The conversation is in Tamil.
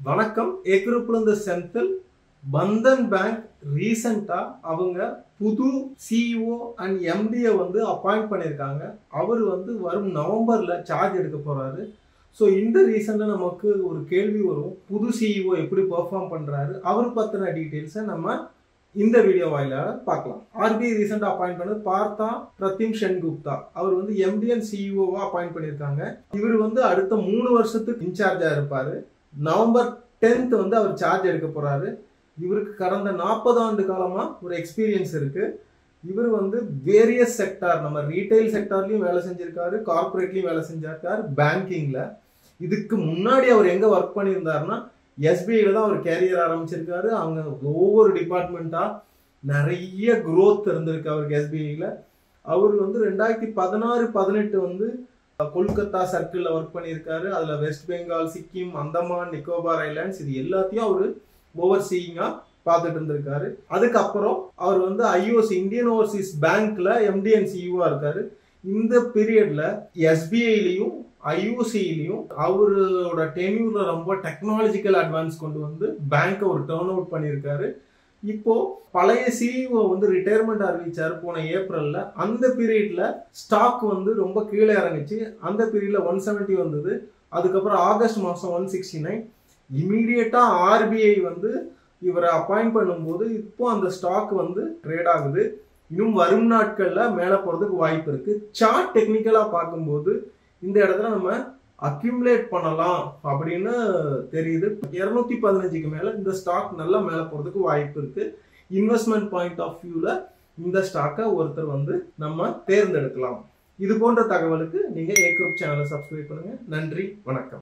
வணக்கம் ஏ குரூப்ல இருந்து செந்தில் பந்தன் பேங்க் ரீசெண்டா அவங்க புது சிஇஓ அண்ட் எம்டியை வந்து அப்பாயிண்ட் பண்ணியிருக்காங்க அவர் வந்து வரும் நவம்பர்ல சார்ஜ் எடுக்க போறாரு ஸோ இந்த ரீசன்ல நமக்கு ஒரு கேள்வி வரும் புது சிஇஓ எப்படி பெர்ஃபார்ம் பண்றாரு அவர் பத்தின டீட்டெயில்ஸை நம்ம இந்த வீடியோ வாயிலாக பார்க்கலாம் ஆர்பிஐ ரீசெண்டாக அப்பாயிண்ட் பண்ணது பார்த்தா பிரத்திம் சென்குப்தா அவர் வந்து எம்டிஎன் சிஇஓவா அப்பாயிண்ட் பண்ணியிருக்காங்க இவர் வந்து அடுத்த மூணு வருஷத்துக்கு இன்சார்ஜா இருப்பாரு நவம்பர் டென்த் வந்து அவர் சார்ஜ் எடுக்க போறாரு இவருக்கு கடந்த நாற்பது ஆண்டு காலமா ஒரு எக்ஸ்பீரியன்ஸ் இருக்கு இவர் வந்து வேரியஸ் செக்டார் நம்ம ரீட்டைல் செக்டார்லயும் வேலை செஞ்சிருக்காரு கார்பரேட்லயும் வேலை செஞ்சிருக்காரு பேங்கிங்ல இதுக்கு முன்னாடி அவர் எங்க ஒர்க் பண்ணியிருந்தாருன்னா எஸ்பிஐல தான் அவர் கேரியர் ஆரம்பிச்சிருக்காரு அவங்க ஒவ்வொரு டிபார்ட்மெண்ட்டா நிறைய growth இருந்திருக்கு அவருக்கு எஸ்பிஐல அவர் வந்து ரெண்டாயிரத்தி பதினாறு பதினெட்டு வந்து கொல்கத்தா சர்க்கிளில் ஒர்க் பண்ணியிருக்காரு அதில் வெஸ்ட் பெங்கால் சிக்கிம் அந்தமான் நிக்கோபார் ஐலாண்ட்ஸ் இது எல்லாத்தையும் அவர் ஓவர் சீயிங்காக பார்த்துட்டு இருந்திருக்காரு அதுக்கப்புறம் அவர் வந்து ஐஓசி இந்தியன் ஓவர்சீஸ் பேங்க்ல எம்டிஎன் சிஇஓவா இருக்காரு இந்த பீரியட்ல எஸ்பிஐலையும் ஐஓசிலையும் அவரோட டென்யூர்ல ரொம்ப டெக்னாலஜிக்கல் அட்வான்ஸ் கொண்டு வந்து பேங்க்கை ஒரு டேர்ன் அவுட் பண்ணியிருக்காரு இப்போ பழைய சிஇஓ வந்து ரிட்டையர்மெண்ட் அறிவிச்சாரு போன ஏப்ரல்ல அந்த பீரியட்ல ஸ்டாக் வந்து ரொம்ப கீழே இறங்குச்சு அந்த பீரியட்ல ஒன் செவன்ட்டி வந்தது அதுக்கப்புறம் ஆகஸ்ட் மாசம் ஒன் சிக்ஸ்டி நைன் இமீடியட்டா ஆர்பிஐ வந்து இவரை அப்பாயிண்ட் பண்ணும்போது இப்போ அந்த ஸ்டாக் வந்து ட்ரேட் ஆகுது இன்னும் வரும் நாட்கள்ல மேல போறதுக்கு வாய்ப்பு இருக்கு சார்ட் டெக்னிக்கலா பார்க்கும்போது இந்த இடத்துல நம்ம அக்யூமுலேட் பண்ணலாம் அப்படின்னு தெரியுது இருநூத்தி பதினஞ்சுக்கு மேல இந்த ஸ்டாக் நல்லா மேல போறதுக்கு வாய்ப்பு இருக்கு இன்வெஸ்ட்மெண்ட் பாயிண்ட் ஆஃப் வியூல இந்த ஸ்டாக்கை ஒருத்தர் வந்து நம்ம தேர்ந்தெடுக்கலாம் இது போன்ற தகவலுக்கு நீங்க ஏ குரூப் சேனலை சப்ஸ்கிரைப் பண்ணுங்க நன்றி வணக்கம்